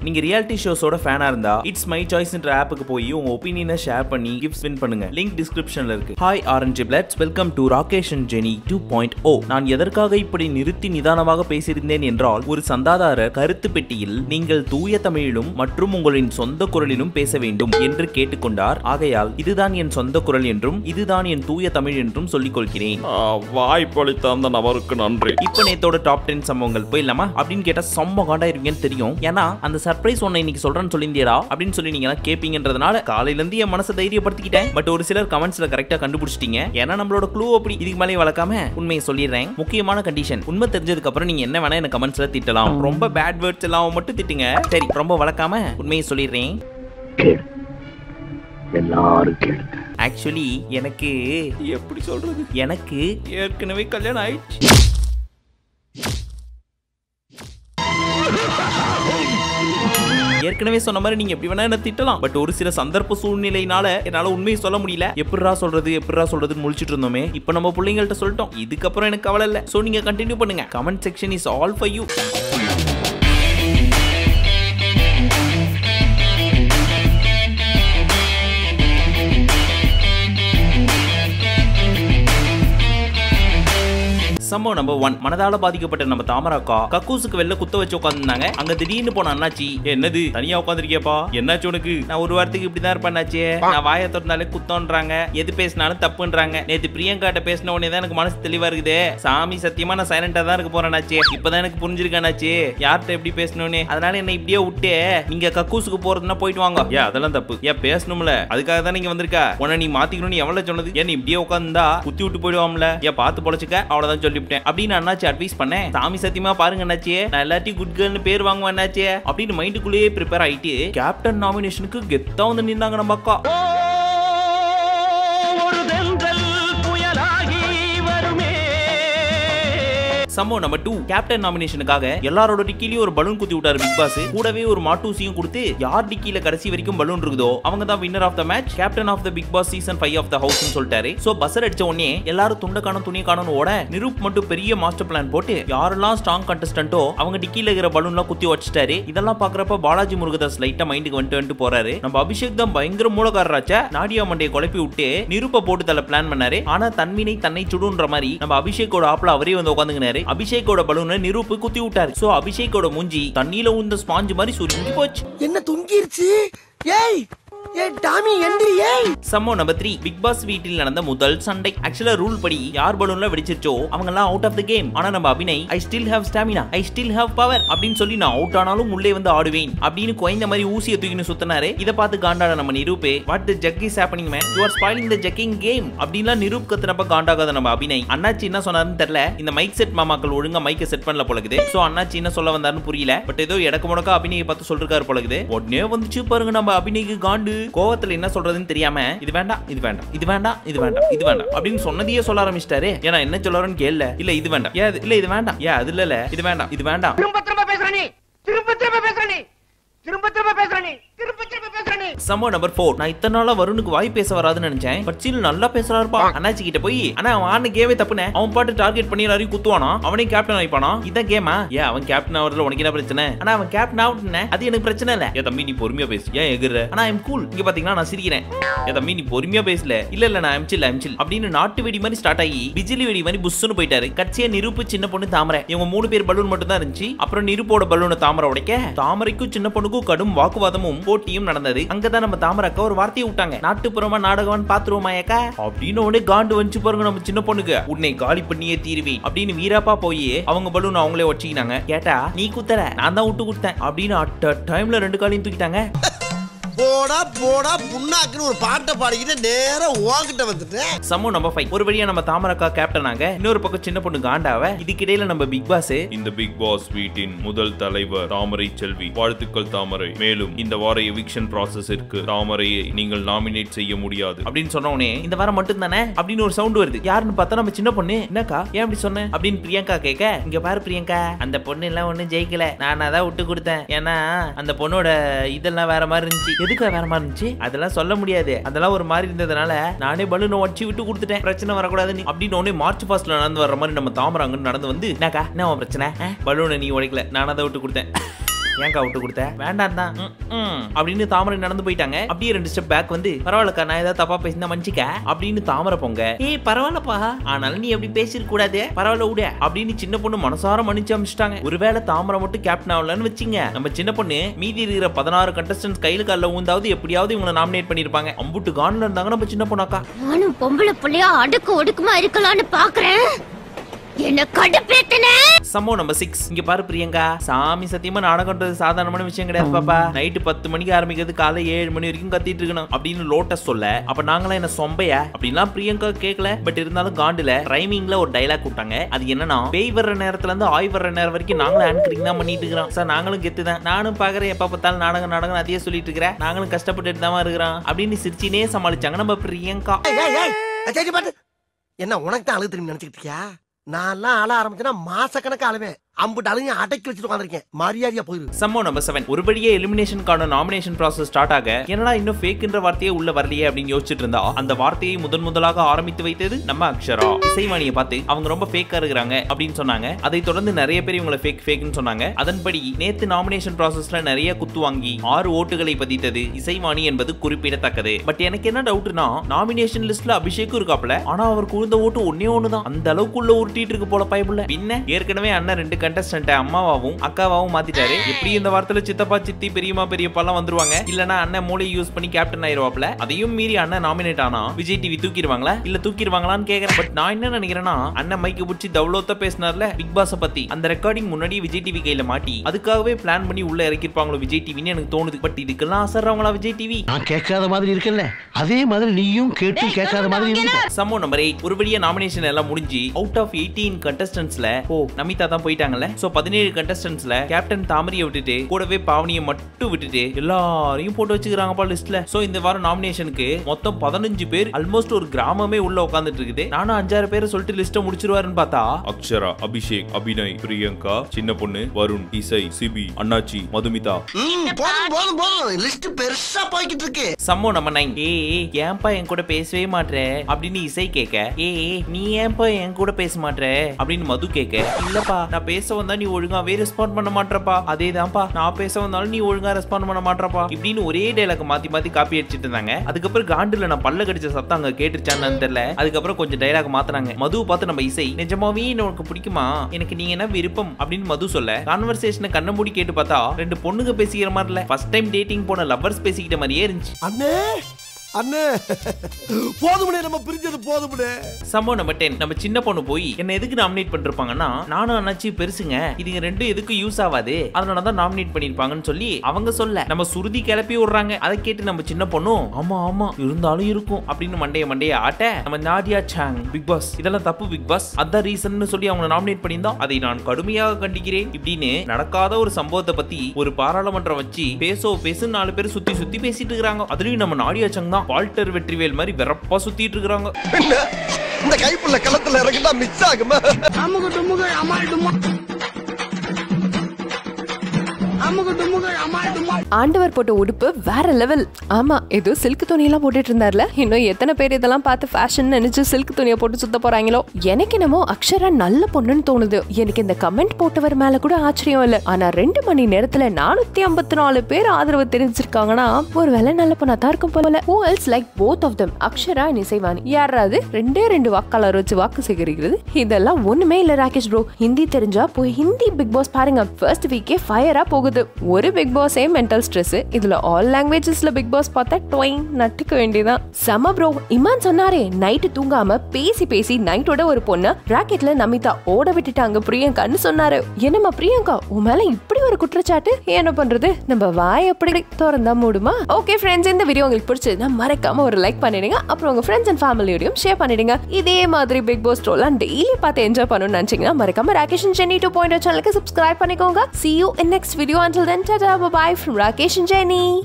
நீங்க ரியாலிட்டி ஷோஸோட ஃபேனா இருந்தா இட்ஸ் மை சாய்ஸ்ன்ற ஆப்புக்கு போய் உங்க ஒப்பீனியனை ஷேர் பண்ணி கிஃப்ட்ஸ் வின் பண்ணுங்க லிங்க் டிஸ்கிரிப்ஷன்ல இருக்கு hi orange bloods welcome to Rakesh and Jeni two point O நான் எதற்காக இப்படி நிறுத்தி நிதானமாக பேசியிருந்தேன் என்றால் ஒரு சந்தாதாரர் கருத்து பெட்டியில் நீங்கள் தூய தமிழிலும் மற்றும் உங்களின் சொந்த குரலிலும் பேச வேண்டும் என்று கேட்டுக்கொண்டார் ஆகையால் இதுதான் என் சொந்த குரல் என்றும் இதுதான் என் தூய தமிழ் என்றும் சொல்லிக் கொள்கிறேன் வாய்ப்பளித்த அந்த நபருக்கு நன்றி இப்ப நேத்தோட டாப் டென் சம்பவங்கள் போயிடலாமா அப்படின்னு கேட்டா செம்ம காண்டாயிருவீங்கன்னு தெரியும் ஏன்னா அந்த சர்ப்ரைஸ் ஒன்னை இன்னைக்கு சொல்றேன்னு சொல்லியிருந்தியடா அப்படின்னு சொல்லி நீங்க எல்லாம் கேப்பீங்கன்றதுனால காலையில இருந்து என் மனசை தைரியப்படுத்திக்கிட்டேன் பட் ஒரு சிலர் கமெண்ட்ஸ்ல கரெக்டா கண்டுபிடிச்சிட்டீங்க ஏன்னா நம்மளோட க்ளூ அப்படி இதுக்கு மேலே வளர்க்காம உண்மையை சொல்லிடுறேன் முக்கியமான கண்டிஷன் உண்மை தெரிஞ்சதுக்கு அப்புறம் நீங்க என்ன வேணா எனக்கு கமெண்ட்ஸ்ல திட்டலாம் ரொம்ப பேட் வேர்ட்ஸ் எல்லாம் மட்டும் திட்டுங்க சரி ரொம்ப வளர்க்காம உண்மையை சொல்லிடுறேன் கேளு எல்லாரும் கேளுங்க ஆக்சுவலி எனக்கு எப்படி சொல்றது எனக்கு ஏற்கனவே கல்யாணம் ஆயிடுச்சு ஏற்கனவே சொன்ன மாதிரி நீங்க எப்படி வேணா என்ன திட்டலாம் பட் ஒரு சில சந்தர்ப்ப சூழ்நிலையினால என்னால உண்மையை சொல்ல முடியல எப்படிரா சொல்றது எப்படிரா சொல்றதுன்னு முழிச்சிட்டு இருந்தோமே இப்போ நம்ம பிள்ளைங்கள்ட்ட சொல்லிட்டோம் இதுக்கப்புறம் எனக்கு கவலை இல்ல சோ நீங்க கண்டினியூ பண்ணுங்க comment section is all for you சம்பவம் நம்பர் ஒன் மனதால பாதிக்கப்பட்ட நம்ம தாமராக்கா கக்கூசுக்கு வெளில குத்த வச்சு உட்காந்துருந்தாங்க அங்க திடீர்னு போன அண்ணாச்சி "ஏய், என்னது தனியா உட்காந்துருக்கியப்பா என்னாச்சு உனக்கு நான் ஒரு வாரத்துக்கு இப்படிதான் இருப்பேன் அண்ணாச்சி நான் வாயை திறந்தாலே குத்தம்ன்றாங்க எது பேசினாலும் தப்புன்றாங்க நேத்து பிரியங்காட்ட பேசின உடனே தான் எனக்கு மனசு தெளிவா இருக்குது சாமி சத்தியமா நான் சைலண்டா தான் இருக்க போறேன் அண்ணாச்சி இப்பதான் எனக்கு புரிஞ்சிருக்கு அண்ணாச்சி யார்கிட்ட எப்படி பேசணும்னு அதனால என்ன இப்படியே விட்டு நீங்க கக்கூசுக்கு போறதுன்னா போயிட்டு வாங்க ஏன் அதெல்லாம் தப்பு ஏன் பேசணும்ல அதுக்காக தான் நீங்க வந்திருக்க உன்னை நீ மாத்திக்கணும்னு எவ்வளவு சொன்னது ஏன் நீ இப்படியே உட்காந்தா குத்தி விட்டு போயிடுவாம்ல ஏன் பார்த்து பொழைச்சுக்க அவ்வளவுதான் சொல்லிவிட்டேன் அப்படின்னு அண்ணாச்சி அட்வைஸ் பண்ணேன் சாமி சத்தியமா பாருங்க அண்ணாச்சி நான் எல்லாத்தையும் குட் கேர்ள்னு பேர் வாங்குவேன் அண்ணாச்சி அப்படின்னு மைண்டுக்குள்ளேயே ப்ரிப்பேர் ஆயிட்டு கேப்டன் நாமினேஷனுக்கு கெத்தா வந்து நின்னாங்க நம்ம அக்கா சம்பவம் நம்பர் டூ கேப்டன் நாமினேஷனுக்காக எல்லாரோட டிக்கிலையும் ஒரு பலூன் குத்தி விட்டாரு பிக் பாஸ் கூடவே ஒரு மாட்டூசியும் கொடுத்து யார் டிக்கில கடைசி வரைக்கும் பலூன் இருக்குதோ அவங்க தான் winner of the match captain of the Bigg Boss season five of the house சொல்லிட்டாரு சோ பஸ்ஸர் அடிச்ச உடனே எல்லாரும் துண்டை காணும் துணியை காணும் ஓட நிரூப் மட்டும் பெரிய மாஸ்டர் பிளான் போட்டு யாரெல்லாம் ஸ்ட்ராங் கண்டஸ்டன்ட்டோ அவங்க டிக்கில இருக்கிற பலூன்லாம் குத்தி வச்சிட்டாரு இதெல்லாம் பாக்குறப்ப பாலாஜி முருகதாஸ் லைட்டா மைண்டுக்கு வந்துட்டு வந்துட்டு போறாரு நம்ம அபிஷேக் தான் பயங்கர மூலக்காரராச்சா நாடியா மண்டையை குழப்பி விட்டு நிருப்ப போட்டு தள்ள பிளான் பண்ணாரு ஆனா தன்வினை தன்னை சுடுன்ற மாதிரி நம்ம அபிஷேக்கோட ஆப்ல அவரே வந்து உட்காந்துக்கினாரு அபிஷேக்கோட பலூனை நிரூப்பு குத்தி விட்டாரு சோ அபிஷேக்கோட மூஞ்சி தண்ணியில உந்த ஸ்பாஞ்சு மாதிரி சுருங்கி போச்சு என்ன தொங்கிருச்சு ஏய் ஏய் டாமி எந்திரி ஏய் சம்பவம் நம்பர் த்ரீ பிக் பாஸ் வீட்டில் நடந்த முதல் சண்டை ஆக்சுவலா ரூல் படி யார் பலூன்ல வெடிச்சிருச்சோ அவங்க எல்லாம் அவுட் ஆஃப் த கேம் ஆனா நம்ம Abhinay I still have stamina I still have power அப்படின்னு சொல்லி நான் அவுட் ஆனாலும் உள்ளே வந்து ஆடுவேன் அப்படின்னு குறைந்த மாதிரி ஊசியை தூக்கின்னு சுத்தினாரு இதை பார்த்து காண்டாட நம்ம நிரூபே what the jug is happening man you are spoiling the jugging game அப்படின்லாம் நிரூப் கத்துனப்ப காண்டாகாத நம்ம அபிநய் அண்ணாச்சி என்ன சொன்னாருன்னு தெரியல இந்த மைக் செட் மாமாக்கள் ஒழுங்கா மைக்கை செட் பண்ணல போலக்குது சோ அண்ணாச்சி என்ன சொல்ல வந்தாருன்னு புரியல பட் ஏதோ இடக்கு முடக்கா அபிநயை பார்த்து சொல்றாரு போலக்குது உடனே வந்துச்சு பாருங்க நம்ம அபிநய்க்கு காண்டு கோவத்துல என்ன சொல்றதுன்னு தெரியாம இது வேண்டாம் இது வேண்டாம் இது வேண்டாம் இது வேண்டாம் இது வேண்டாம் அப்படின்னு சொன்னதையே சொல்ல ஆரம்பிச்சிட்டாரு ஏன்னா என்ன சொல்றாருன்னு கேள்ல இல்ல இது வேண்டாம் ஏன் இது- இல்ல இது வேண்டாம் ஏன் அது இல்ல இது வேண்டாம் இது வேண்டாம் திரும்ப திரும்ப பேசுற நீ திரும்ப திரும்ப பேசுற நீ திரும்ப திரும்ப பேசுற நீ திரும்ப திரும்ப பேசுற நீ சம்பவம் நம்பர் ஃபோர் நான் இத்தனை நாளா வருணுக்கு வாய் பேச வராதுன்னு நினைச்சேன் பட் சீல் நல்லா பேசுறாருப்பா அண்ணாச்சி கிட்ட போய் ஆனா அவன் ஆன கேமே தப்புனே அவன் பாட்டு டார்கெட் பண்ணி எல்லாரையும் குத்துவானா அவனே கேப்டன் ஆயிப்பானா இதான் கேமா ஏன் அவன் கேப்டன் ஆவறதுல உனக்கு என்ன பிரச்சனை ஆனா அவன் கேப்டன் ஆகட்டுனே அது எனக்கு பிரச்சனை இல்ல ஏன் தம்பி நீ பொறுமையா பேசு ஏன் எகுற ஆனா ஐம் கூல் இங்க பாத்தீங்கன்னா நான் சிரிக்கிறேன் ஏன் தம்பி நீ பொறுமையா பேசல இல்ல இல்ல நான் எம்சில் எம்சில் அப்படின்னு நாட்டு வெடி மாதிரி ஸ்டார்ட் ஆகி பிஜிலி வெடி மாதிரி புஷ்னு போயிட்டாரு கட்சியா நிருப்பு சின்ன பொண்ணு தாமரை இவங்க மூணு பேர் பலூன் மட்டும் தான் இருந்துச்சு அப்புறம் நிருப்போட பலூனை தாமரை உடைக்க தாமரைக்கும் சின்ன பொண்ணுக்கும் கடும் வாக்குவாதமும் போட்டியும் நடந்தது அங்கதான் நம்ம தாமரை அக்கா ஒரு வார்த்தையை விட்டாங்க நாட்டுப்புறமா நாடகம் பாத்துருவோமா ஏக்கா அப்படின்னு உடனே காண்டு வந்துச்சு பாருங்க நம்ம சின்ன பொண்ணுக்கு உன்னை காலி பண்ணியே தீருவேன் அப்படின்னு வீராப்பா போய் அவங்க பலூன் அவங்களே வச்சுக்கினாங்க கேட்டா நீ குத்தல நான் தான் விட்டு கொடுத்தேன் அப்படின்னு அட்ட டைம்ல ரெண்டு காலையும் தூக்கிட்டாங்க போடா போடா புண்ணாக்குன்னு ஒரு பாட்டை பாடிக்கிட்டு நேரா உன்கிட்ட வந்துட்டேன் சமூக நம்பர் ஃபைவ் ஒரு வழியா நம்ம தாமரக்கா கேப்டன் ஆக இன்னொரு பக்கம் சின்ன பொண்ணு காண்டாவ இதுக்கிடையில நம்ம பிக் பாஸ் இந்த பிக் பாஸ் வீட்டின் முதல் தலைவர் தாமரை செல்வி வாழ்த்துக்கள் தாமரை மேலும் இந்த வார எவிக்ஷன் ப்ராசஸிற்கு தாமரையை நீங்கள் நாமினேட் செய்ய முடியாது அப்படின்னு சொன்ன உடனே இந்த வாரம் மட்டும் தானே அப்படின்னு ஒரு சவுண்ட் வருது யாருன்னு பார்த்தா நம்ம சின்ன பொண்ணு என்னக்கா ஏன் அப்படி சொன்ன அப்படின்னு பிரியங்கா கேட்க இங்க பாரு பிரியங்கா அந்த பொண்ணு எல்லாம் ஒண்ணும் ஜெயிக்கல நான் அதான் விட்டு கொடுத்தேன் ஏன்னா அந்த பொண்ணோட இதெல்லாம் வேற மாதிரி இருந்துச்சு எதுக்கு வேற மாதிரி இருந்துச்சு அதெல்லாம் சொல்ல முடியாது அதெல்லாம் ஒரு மாதிரி இருந்ததுனால நானே பலூனை உடச்சி விட்டு கொடுத்துட்டேன் பிரச்சனை வரக்கூடாதுன்னு அப்படின்னு உடனே மார்ச் பாஸ்ட்ல நடந்து வர்ற மாதிரி நம்ம தாமரை அங்க நடந்து வந்து என்னக்கா என்ன உன் பிரச்சனை பலூனை நீ உடைக்கல நான் அதை விட்டு கொடுத்தேன் ஏன்க்கா விட்டு கொடுத்த வேண்டாம் தான் அப்படின்னு தாமரை நடந்து போயிட்டாங்க அப்படியே ரெண்டு ஸ்டெப் பேக் வந்து பரவாயில்லக்கா நான் ஏதாவது தப்பா பேசினா மன்னிச்சிக்க அப்படின்னு தாமரை போங்க ஏய் பரவாயில்லப்பா ஆனாலும் நீ அப்படி பேசிருக்க கூடாது பரவாயில்ல விடு அப்படின்னு சின்ன பொண்ணு மனசார மன்னிச்சு அமைச்சிட்டாங்க ஒருவேளை தாமரை மட்டும் கேப்டன் ஆகலன்னு வச்சுங்க நம்ம சின்ன பொண்ணு மீதி இருக்கிற பதினாறு கண்டஸ்டன்ஸ் கையில காலில் ஊந்தாவது எப்படியாவது இவங்களை நாமினேட் பண்ணிருப்பாங்க அம்புட்டு கான்ல இருந்தாங்க நம்ம சின்ன பொண்ணாக்கா நானும் பொம்பளை புள்ளையா அடுக்கு ஒடுக்குமா இருக்கலாம்னு பாக்குறேன் என்ன கடுப்பேத்தன சம்பவம் நம்பர் சிக்ஸ் இங்க பாரு பிரியங்கா சாமி சத்தியமா நாடகம்ன்றது சாதாரணமான விஷயம் கிடையாது பாப்பா நைட்டு பத்து மணிக்கு ஆரம்பிக்கிறது காலை ஏழு மணி வரைக்கும் கத்திட்டு இருக்கணும் அப்படின்னு லோட்டஸ் சொல்ல அப்ப நாங்களாம் என்ன சொம்பையா அப்படின்லாம் பிரியங்கா கேட்கல பட் இருந்தாலும் காண்டுல ரைமிங்ல ஒரு டைலாக் விட்டாங்க அது என்னன்னா பேய் வர்ற நேரத்துல இருந்து ஆய் வர்ற நேரம் வரைக்கும் நாங்களும் ஆங்கரிங் தான் பண்ணிட்டு இருக்கிறோம் சார் நாங்களும் கெத்து தான் நானும் பாக்குறேன் எப்ப பார்த்தாலும் நாடகம் நாடகம் அதையே சொல்லிட்டு இருக்கிறேன் நாங்களும் கஷ்டப்பட்டுட்டு தான் இருக்கிறோம் அப்படின்னு சிரிச்சினே சமாளிச்சாங்க நம்ம பிரியங்கா ஏய், ஏய், ஏய், சரி பாட்டு என்ன உனக்கு தான் அழுகு திரும்பி நினைச்சுக்கிட்டு இருக்கியா நான்லாம் அழ ஆரம்பிச்சேன்னா மாசக்கணக்கு அழுவேன் அம்புட்டு அழுகையும் அடக்கி வச்சுட்டு உட்காந்துருக்கேன் மரியாதையா போயிரு சம்பவம் நம்பர் செவன் ஒருபடியே எலிமினேஷனுக்கான நாமினேஷன் ப்ராசஸ் ஸ்டார்ட் ஆக என்னடா இன்னும் ஃபேக்ன்ற வார்த்தையே உள்ள வரலையே அப்படின்னு யோசிச்சுட்டு இருந்தா அந்த வார்த்தையை முதன் முதலாக ஆரம்பித்து வைத்தது நம்ம அக்ஷரா இசைவாணியை பார்த்து அவங்க ரொம்ப ஃபேக்கா இருக்கிறாங்க அப்படின்னு சொன்னாங்க அதை தொடர்ந்து நிறைய பேர் இவங்களை ஃபேக் ஃபேக்னு சொன்னாங்க அதன்படி நேத்து நாமினேஷன் ப்ராசஸ்ல நிறைய குத்து வாங்கி ஆறு ஓட்டுகளை பதித்தது இசைவாணி என்பது குறிப்பிடத்தக்கது பட் எனக்கு என்ன டவுட்னா நாமினேஷன் லிஸ்ட்ல அபிஷேக்கும் இருக்காப்ல ஆனா அவருக்கு உழுந்த ஓட்டு ஒன்னே ஒண்ணுதான் அந்த அளவுக்குள்ள உருட்டிட்டு இருக்கு போல பைபிள்ல பின்ன ஏற்கனவே அண்ணன் ரெண்டு கண்டஸ்டன்ட் அம்மாவாவும் அக்காவாவும் மாத்திட்டாரு எப்படி இந்த வாரத்துல சித்தப்பா சித்தி பெரியம்மா பெரியப்பாலாம் வந்துருவாங்க இல்லனா அண்ணன் மூளை யூஸ் பண்ணி கேப்டன் ஆயிருவாப்ல அதையும் மீறி அண்ணன் நாமினேட் ஆனா விஜய் டிவி தூக்கிடுவாங்களா இல்ல தூக்கிடுவாங்களான்னு கேக்குறேன் பட் நான் என்ன நினைக்கிறேன்னா அண்ணன் மைக்கு பிடிச்சி தவ்வளோத்த பேசினார்ல பிக் பாஸ பத்தி அந்த ரெக்கார்டிங் முன்னாடி விஜய் டிவி கையில மாட்டி அதுக்காகவே பிளான் பண்ணி உள்ள இறக்கிருப்பாங்களோ விஜய் டிவின்னு எனக்கு தோணுது பட் இதுக்கெல்லாம் அசர்றவங்களா விஜய் டிவி நான் கேட்காத மாதிரி இருக்கல அதே மாதிரி நீயும் கேட்டு கேட்காத மாதிரி இருக்க சம்பவம் நம்பர் எயிட் ஒரு வழியா நாமினேஷன் எல்லாம் முடிஞ்சு அவுட் ஆஃப் எயிட்டீன் கண்டஸ்டன்ஸ்ல ஓ நமிதா தான் போயிட்டாங்கல்ல சோ பதினேழு கண்டஸ்டன்ஸ்ல கேப்டன் தாமரியை விட்டுட்டு கூடவே பாவனியை மட்டும் விட்டுட்டு எல்லாரையும் போட்டு வச்சுக்கிறாங்கப்பா லிஸ்ட்ல சோ இந்த வாரம் நாமினேஷனுக்கு மொத்தம் பதினஞ்சு பேர் ஆல்மோஸ்ட் ஒரு கிராமமே உள்ள உட்காந்துட்டு இருக்குது நானும் அஞ்சாறு பேரை சொல்லிட்டு லிஸ்ட்டை முடிச்சிருவாருன்னு பார்த்தா அக்ஷரா அபிஷேக் அபிநய் பிரியங்கா சின்ன பொண்ணு வருண் இசை சிபி அண்ணாச்சி மதுமிதா ம், போதும் போதும் போதும் லிஸ்ட் பெருசா போய்கிட்டு இருக்கு சம்மோ நம்ம நைன் ஏ ஏன்பா என் கூட பேசவே மாட்ற அப்படின்னு இசை கேட்க ஏ நீ ஏன்பா என் கூட பேச மாட்ற அப்படின்னு மது கேட்க இல்லப்பா நான் பேச வந்தா நீ ஒழுங்காவே ரெஸ்பாண்ட் பண்ண மாட்டறப்பா அதேதான்ப்பா நான் பேச வந்தாலும் நீ ஒழுங்கா ரெஸ்பாண்ட் பண்ண மாட்டறப்பா இப்படின்னு ஒரே டைலாக் மாத்தி மாத்தி காப்பி அடிச்சிட்டு இருந்தாங்க அதுக்கப்புறம் காண்டுல நான் பல்ல கடிச்ச சத்தம் அங்க கேட்டுச்சான்னு தெரியல அதுக்கப்புறம் கொஞ்சம் டைலாக் மாத்துனாங்க மதுவை பார்த்து நம்ம இசை நிஜமாவே உனக்கு பிடிக்குமா எனக்கு நீங்க என்ன விருப்பம் அப்படின்னு மது சொல்ல கான்வர்சேஷனை கண்ண மூடி கேட்டு பார்த்தா ரெண்டு பொண்ணுங்க பேசிக்கிற மாதிரி இல்ல ஃபர்ஸ்ட் டைம் டேட்டிங் போன லவ்வர்ஸ் பேசிக்கிட்ட மாதிரியே இருந்துச்சு அண்ணே அண்ணே போதுமுடே நம்ம பிரிஞ்சது போதுமுடே சம்பவம் நம்பர் டென் நம்ம சின்ன பொண்ணு போய் என்ன எதுக்கு நாமினேட் பண்ணிருப்பாங்கன்னா நானும் அண்ணாச்சி பெருசுங்க இதுங்க ரெண்டும் எதுக்கு யூஸ் ஆகாது அதனால தான் நாமினேட் பண்ணிருப்பாங்கன்னு சொல்லி அவங்க சொல்ல நம்ம சுருதி கிளப்பி விடுறாங்க அதை கேட்டு நம்ம சின்ன பொண்ணும் ஆமா ஆமா இருந்தாலும் இருக்கும் அப்படின்னு மண்டைய மண்டைய ஆட்ட நம்ம நாதியா சாங் பிக் பாஸ் இதெல்லாம் தப்பு பிக் பாஸ் அதான் ரீசன் சொல்லி அவங்க நாமினேட் பண்ணியிருந்தோம் அதை நான் கடுமையாக கண்டிக்கிறேன் இப்படின்னு நடக்காத ஒரு சம்பவத்தை பத்தி ஒரு பாராளுமன்றம் வச்சு பேசோ பேசு நாலு பேர் சுத்தி சுத்தி பேசிட்டு இருக்காங்க அதுலயும் நம்ம நாடியா சங் தான் வால்டர் வெற்றிவேல் மாதிரி வெறப்பா சுத்திட்டு இருக்காங்க என்ன இந்த கைப்புள்ள களத்துல இறங்கிட்டா மிஸ் ஆகுமா அமுகு டுமுகு அமால் டுமா அமுகு டுமுகு அமால் டுமா ஆண்டவர் போட்ட உடுப்பு வேற லெவல் ஆமா ஏதோ சில்க் துணியெல்லாம் போட்டுட்டு இருந்தார்ல இன்னும் எத்தனை பேர் இதெல்லாம் பார்த்து ஃபேஷன் நினைச்சு சில்க் துணியை போட்டு சுத்த போறாங்களோ எனக்கு என்னமோ அக்ஷரா நல்ல பொண்ணுன்னு தோணுது எனக்கு இந்த கமெண்ட் போட்டவர் மேல கூட ஆச்சரியம் இல்ல ஆனா ரெண்டு மணி நேரத்துல நானூத்தி ஐம்பத்தி நாலு பேர் ஆதரவு தெரிஞ்சிருக்காங்கன்னா ஒருவேளை நல்ல பொண்ணா தான் இருக்கும் போல who else like both of them Akshara and Isaivani யாராவது ரெண்டே ரெண்டு வாக்காளர் வச்சு வாக்கு சேகரிக்கிறது இதெல்லாம் ஒண்ணுமே இல்ல ராகேஷ் ப்ரோ ஹிந்தி தெரிஞ்சா போய் ஹிந்தி பிக் பாஸ் பாருங்க ஃபர்ஸ்ட் வீக்கே ஃபயரா போகுது ஒரு பிக் பாஸே மென்டல் ஸ்ட்ரெஸ் இதுல ஆல் லாங்குவேஜஸ்ல பிக் பாஸ் பார்த்தா டொயின் நட்டுக்க வேண்டியதான் செம ப்ரோ இமான் சொன்னாரே நைட்டு தூங்காம பேசி பேசி நைட்டோட ஒரு பொண்ணு ராக்கெட்ல நமிதா ஓட விட்டுட்டாங்க பிரியங்கான்னு சொன்னாரு என்னம்மா பிரியங்கா உன் மேல இப்படி ஒரு குற்றச்சாட்டு என்ன பண்றது நம்ம வாய் எப்படி திறந்தா மூடுமா ஓகே ஃப்ரெண்ட்ஸ் இந்த வீடியோ உங்களுக்கு பிடிச்சதுன்னா மறக்காம ஒரு லைக் பண்ணிடுங்க அப்புறம் உங்க ஃப்ரெண்ட்ஸ் அண்ட் ஃபேமிலியோடையும் ஷேர் பண்ணிடுங்க இதே மாதிரி பிக் பாஸ் ட்ரோலாம் டெய்லி பார்த்து என்ஜாய் பண்ணணும்னு நினைச்சீங்கன்னா மறக்காம ராகேஷ் ஜெனி டூ பாயிண்ட் சேனலுக்கு சப்ஸ்கிரைப் பண்ணிக்கோங்க see you in next video until then tada bye bye from Rakesh and Jenny